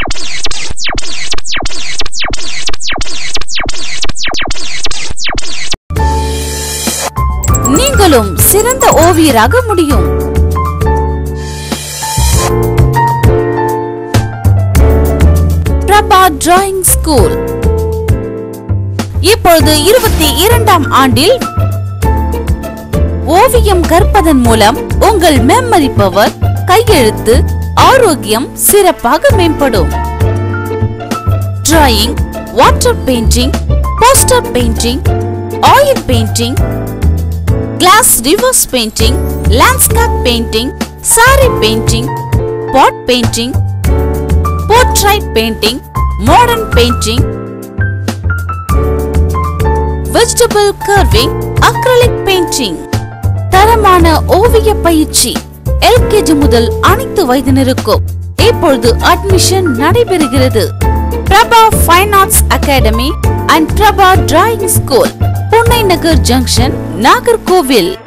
நீங்களும் சிறந்த ஓவியராக முடியும் பிரபா டிராயிங் ஸ்கூல் இப்பொழுது இருபத்தி இரண்டாம் ஆண்டில் ஓவியம் கற்பதன் மூலம் உங்கள் மெமரி பவர் கையெழுத்து ஆரோக்கியம் சிறப்பாக மேம்படும் drawing water painting poster painting oil painting glass reverse painting landscape painting saree painting pot painting portrait painting modern painting vegetable carving acrylic painting தரமான ஓவிய பயிற்சி எல்கேஜி முதல் அனைத்து வயதினருக்கும் இப்பொழுது அட்மிஷன் நடைபெறுகிறது Prabha fine arts academy and Prabha drawing school Punnai Nagar junction Nagercoil